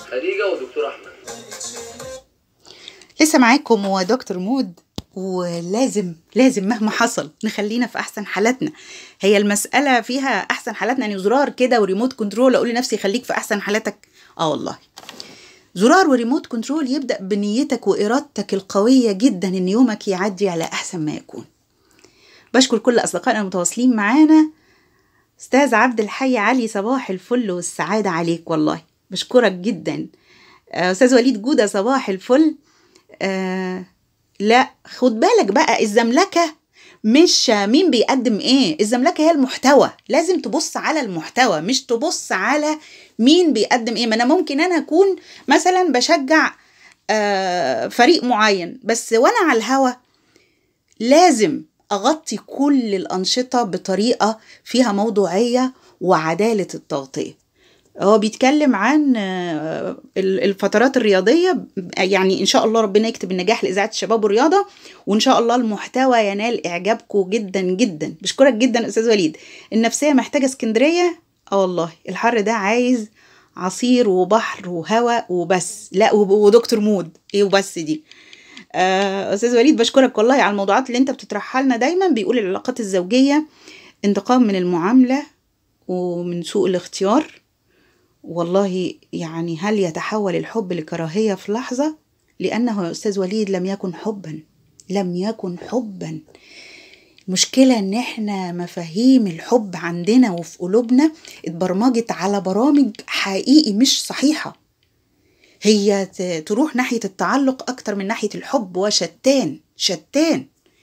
خديجه ودكتور احمد لسه معاكم ودكتور مود ولازم لازم مهما حصل نخلينا في احسن حالاتنا هي المساله فيها احسن حالاتنا يعني زرار كده وريموت كنترول اقول لنفسي خليك في احسن حالاتك اه والله زرار وريموت كنترول يبدا بنيتك وارادتك القويه جدا ان يومك يعدي على احسن ما يكون بشكر كل اصدقائنا المتواصلين معانا استاذ عبد الحي علي صباح الفل والسعاده عليك والله بشكرك جدا آه، استاذ وليد جوده صباح الفل آه لا خد بالك بقى الزملكه مش مين بيقدم ايه الزملكه هي المحتوى لازم تبص على المحتوى مش تبص على مين بيقدم ايه ما انا ممكن انا اكون مثلا بشجع آه فريق معين بس وانا على الهوا لازم اغطي كل الانشطه بطريقه فيها موضوعيه وعداله التغطيه هو بيتكلم عن آه، ال- الفترات الرياضية يعني إن شاء الله ربنا يكتب النجاح لإذاعة الشباب والرياضة وإن شاء الله المحتوى ينال إعجابكم جدا جدا بشكرك جدا أستاذ وليد النفسية محتاجة اسكندرية اه والله الحر ده عايز عصير وبحر وهواء وبس لا وب- ودكتور مود ايه وبس دي آه، استاذ وليد بشكرك والله على الموضوعات اللي انت بتطرحها لنا دايما بيقول العلاقات الزوجيه انتقام من المعامله ومن سوء الاختيار والله يعني هل يتحول الحب لكراهيه في لحظه لانه يا استاذ وليد لم يكن حبا لم يكن حبا المشكلة ان احنا مفاهيم الحب عندنا وفي قلوبنا اتبرمجت على برامج حقيقي مش صحيحة هي ت- تروح ناحية التعلق أكتر من ناحية الحب وشتان شتان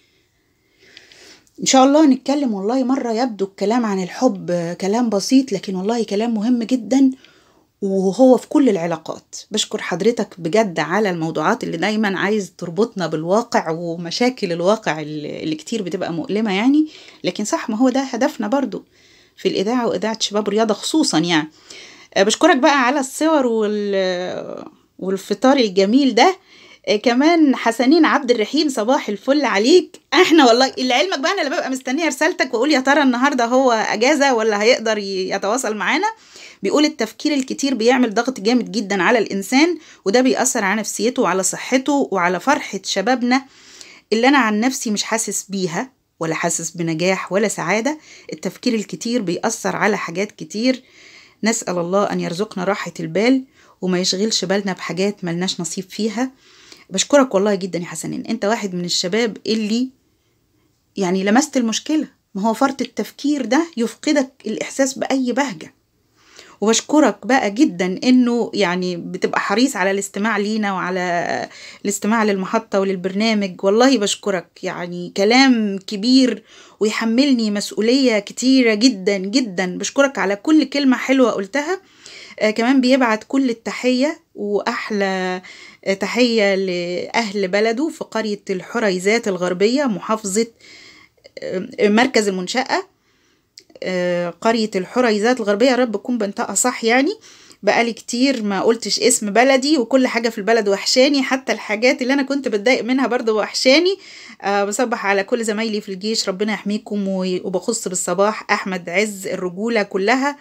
إن شاء الله نتكلم والله مرة يبدو الكلام عن الحب كلام بسيط لكن والله كلام مهم جدا وهو في كل العلاقات بشكر حضرتك بجد على الموضوعات اللي دايما عايز تربطنا بالواقع ومشاكل الواقع اللي اللي كتير بتبقى مؤلمة يعني لكن صح ما هو ده هدفنا برضو في الإذاعة وإذاعة شباب رياضة خصوصا يعني آه، بشكرك بقى على الصور وال والفطار الجميل ده آه، كمان حسنين عبد الرحيم صباح الفل عليك احنا والله لعلمك بقى انا اللي ببقى مستنيه رسالتك واقول يا ترى النهارده هو اجازه ولا هيقدر ي- يتواصل معانا بيقول التفكير الكتير بيعمل ضغط جامد جدا على الانسان وده بيأثر على نفسيته وعلى صحته وعلى فرحه شبابنا اللي انا عن نفسي مش حاسس بيها ولا حاسس بنجاح ولا سعاده التفكير الكتير بيأثر على حاجات كتير نسأل الله أن يرزقنا راحة البال وما يشغلش بالنا بحاجات ملناش نصيب فيها بشكرك والله جدا يا حسنين انت واحد من الشباب اللي يعني لمست المشكلة ما هو فرط التفكير ده يفقدك الإحساس بأي بهجة وبشكرك بقى جدا انه يعني بتبقى حريص على الاستماع لينا وعلى الاستماع للمحطة وللبرنامج والله بشكرك يعني كلام كبير ويحملني مسؤولية كتيرة جدا جدا بشكرك على كل كلمة حلوة قلتها آه كمان بيبعت كل التحية وأحلى آه، تحية لأهل بلده في قرية الحريزات الغربية محافظة آه، مركز المنشأة آه، قرية الحريزات الغربية يا رب أكون بنطقها صح يعني بقالي كتير ما قلتش اسم بلدي وكل حاجة في البلد وحشاني حتى الحاجات اللي أنا كنت بتضايق منها برضه وحشاني أه بصبح على كل زمايلي في الجيش ربنا يحميكم و- وبخص بالصباح أحمد عز الرجولة كلها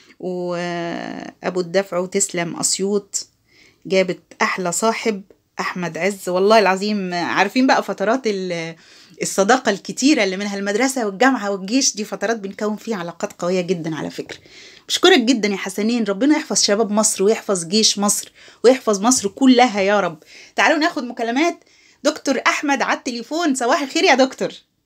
وأبو الدفع وتسلم أسيوط جابت أحلى صاحب أحمد عز والله العظيم عارفين بقى فترات ال- الصداقة الكتيرة اللي منها المدرسة والجامعة والجيش دي فترات بنكون فيها علاقات قوية جدا على فكرة بشكرك جدا يا حسنين ربنا يحفظ شباب مصر ويحفظ جيش مصر ويحفظ مصر كلها يا رب تعالوا ناخد مكالمات دكتور أحمد على التليفون صباح الخير يا دكتور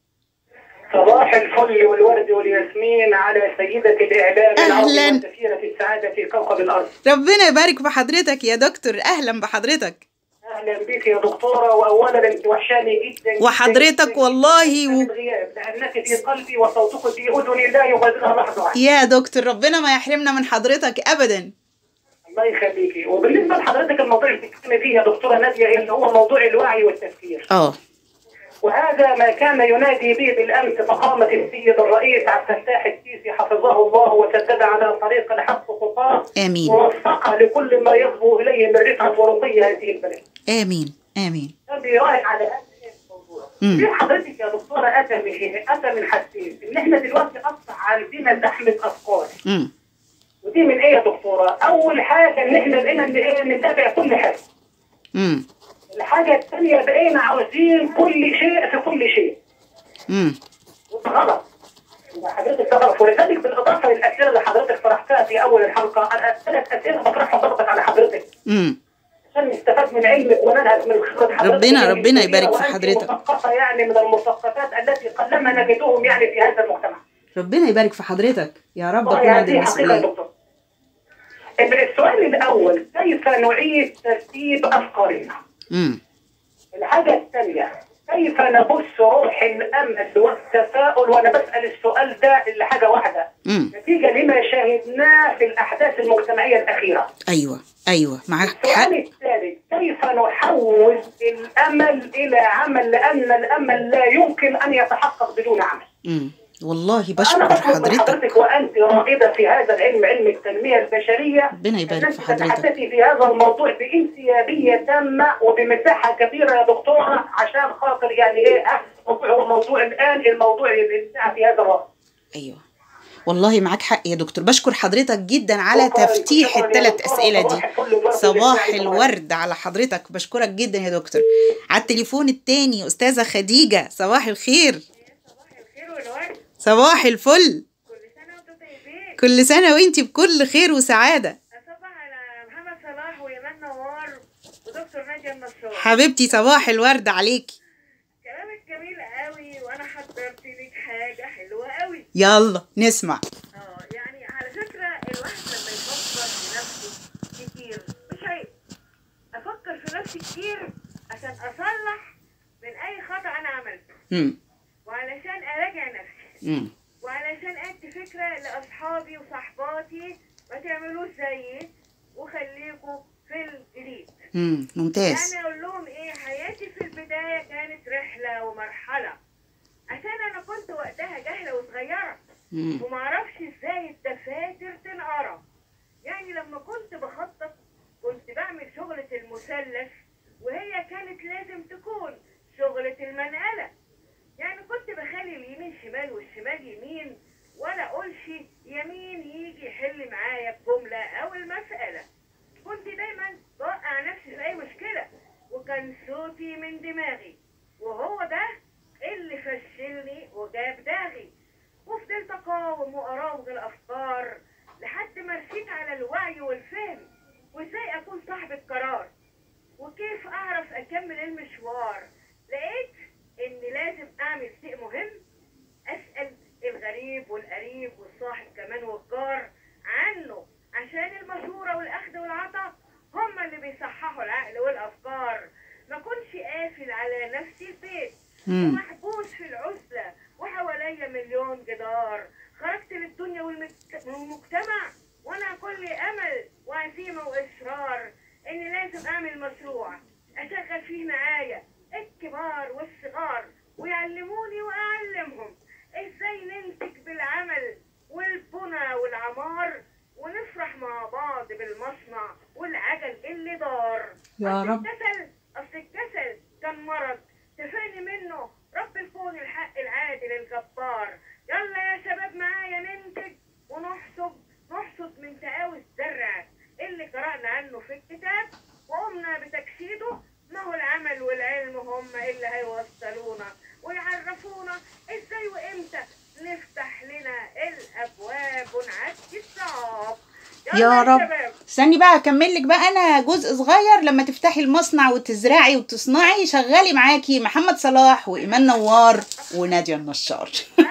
صباح الفل والورد والياسمين على سيدة الإعلام أهلاً. العظيمة وسفيرة السعادة في كوكب الأرض ربنا يبارك في حضرتك يا دكتور أهلا بحضرتك أهلا بك يا دكتورة وأولا أنت وحشاني جدا جداً وحضرتك جداً والله و... جداً الغياب لأنك في قلبي وصوتك في أذني لا يغادرها لحظة واحدة يا دكتور ربنا ما يحرمنا من حضرتك أبدا الله يخليكي وبالنسبة لحضرتك الموضوع اللي بتتكلمي فيه يا دكتورة نادية اللي هو موضوع الوعي والتفكير اه وهذا ما كان ينادي به بالامس فقامة السيد الرئيس عبد الفتاح السيسي حفظه الله وسدد على طريق الحق خطاه آمين ووفقه لكل ما يصبو اليه من رفعه ورقي هذه البلد. آمين آمين ابي راي على هذا الموضوع. مم. في حضرتك يا دكتوره اتى من اتى من حاجتين ان احنا دلوقتي اصبح عندنا زحمه افكار امم ودي دي من ايه يا دكتوره؟ اول حاجه ان احنا بقينا إن إيه؟ نتابع كل حاجه. امم الحاجه الثانيه بقينا عاوزين كل شيء في كل شيء. امم وده غلط. ده حضرتك ده غلط ولذلك بالاضافه للاسئله اللي حضرتك طرحتها في اول الحلقه انا ثلاث اسئله بطرحها ضغطت على حضرتك امم عشان نستفاد من علمك وننهج من خبره حضرتك ربنا- يعني ربنا الكبيرة يبارك في وأنت حضرتك. مثقفه يعني من المثقفات التي قلما نجدهم يعني في هذا المجتمع. ربنا يبارك في حضرتك يا رب والله اكون يعني قد دي حقيقة يا المسؤوليه دكتور. السؤال الأول كيف نعيد ترتيب أفكارنا؟ امم الحاجة الثانية كيف نبث روح الأمل والتفاؤل وأنا بسأل السؤال ده لحاجة واحدة امم نتيجة لما شاهدناه في الأحداث المجتمعية الأخيرة. ايوه ايوه معاك حق السؤال الثالث كيف نحول الأمل إلى عمل لأن الأمل لا يمكن أن يتحقق بدون عمل. امم والله أنا بشكر بطلب من حضرتك حضرتك وأنت رائدة في هذا العلم علم التنمية البشرية ربنا يبارك أن في أنت حضرتك تتحدثي في هذا الموضوع بانسيابية تامة وبمساحة كبيرة يا دكتورة عشان خاطر يعني إيه أحسن موضوع هو موضوع الآن الموضوع الإبداع في هذا الوقت. ايوه والله معاك حق يا دكتور بشكر حضرتك جدا على شكراً- تفتيح شكراً يا الثلاث دكتورة. اسئله دي صباح الفل والورد صباح والإبداع. الورد على حضرتك بشكرك جدا يا دكتور على التليفون التاني استاذه خديجه صباح الخير صباح الخير والورد صباح الفل كل سنة وانتم طيبين كل سنه وانتي بكل خير وسعاده أصبح على محمد صلاح وإيمان نوار ودكتور نادية النصار حبيبتي صباح الورد عليكي كلامك جميل قوي وأنا حضرت لك حاجة حلوة قوي يلا نسمع اه يعني على فكرة الواحد لما يفكر في نفسه كتير مش عيب أفكر في نفسي كتير عشان أصلح من أي خطأ أنا عملته امم وعلشان أراجع نفسي امم وعلشان ادي فكره لاصحابي وصحباتي ما تعملوش زيي وخليكوا في الجديد امم ممتاز يعني اقول لهم ايه حياتي في البدايه كانت رحله ومرحله عشان انا كنت وقتها جاهله وصغيره امم ومعرفش ازاي الدفاتر تنقرا يعني لما كنت بخطط كنت بعمل شغلة المثلث وهي كانت لازم تكون شغلة المنقلة يعني كنت بخلي اليمين شمال والشمال يمين ولا اقولش يمين يجي يحل معايا الجملة او المسألة كنت دايما بوقع نفسي في اي مشكلة وكان صوتي من دماغي وهو ده اللي فشلني وجاب داغي وفضلت اقاوم واراوغ الافكار لحد ما رسيت على الوعي والفهم وازاي اكون صاحبة قرار وكيف اعرف اكمل المشوار لقيت اني لازم اعمل شيء مهم اسال الغريب والقريب والصاحب كمان والجار عنه عشان المشوره والاخذ والعطاء هما اللي بيصححوا العقل والافكار ما كنش قافل على نفسي البيت امم ومحبوس في العزلة وحواليا مليون جدار خرجت للدنيا والمجت- والمجتمع وانا كل امل وعزيمة واصرار اني لازم اعمل مشروع اشغل فيه معايا الكبار والصغار ويعلموني واعلمهم ازاي ننتج بالعمل والبنى والعمار ونفرح مع بعض بالمصنع والعجل اللي دار يا أصل رب. الكسل اصل الكسل كان مرض تفاني منه رب الكون الحق العادل الجبار يلا يا شباب معايا ننتج ونحصد نحصد من تقاوي الزرع اللي قرأنا عنه في الكتاب وقمنا بتجسيده ما هو العمل والعلم هم اللي هيوصلونا ويعرفونا ازاي وامتى نفتح لنا الابواب ونعدي الصعاب يلا يا رب شباب. استني بقى اكمل لك بقى انا جزء صغير لما تفتحي المصنع وتزرعي وتصنعي شغالي معاكي محمد صلاح وايمان نوار وناديه النشار